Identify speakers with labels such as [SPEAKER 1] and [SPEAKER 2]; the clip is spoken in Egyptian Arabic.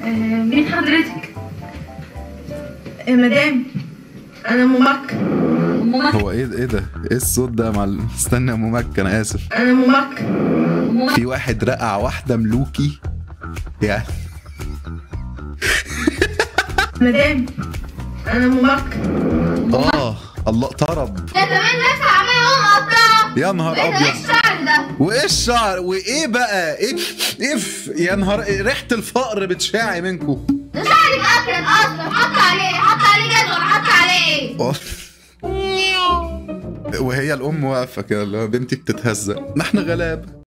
[SPEAKER 1] آه، مين حضرتك؟
[SPEAKER 2] يا مدام انا ام مكة
[SPEAKER 1] ام مكة
[SPEAKER 3] هو ايه ايه ده ايه الصوت ده يا معلم استنى يا ام مكة انا اسف
[SPEAKER 2] انا ام مكة
[SPEAKER 1] ام مكة
[SPEAKER 3] في واحد رقع واحدة ملوكي يعني
[SPEAKER 2] مدام انا ام مكة
[SPEAKER 3] اه الله طرب
[SPEAKER 4] ده كمان ناس عمال يقوم مقطعه
[SPEAKER 3] يا نهار
[SPEAKER 4] ايه ده ايه
[SPEAKER 3] ابيض
[SPEAKER 4] الشعر ده
[SPEAKER 3] وايه الشعر وايه بقى ايه اف يا نهار ريحة الفقر بتشاعي منكم
[SPEAKER 4] ده شعرك اكرم اصلا حط عليه حط عليه جدول حط عليه
[SPEAKER 3] وهي الام واقفه كده اللي هو بنتي بتتهزق ما احنا غلاب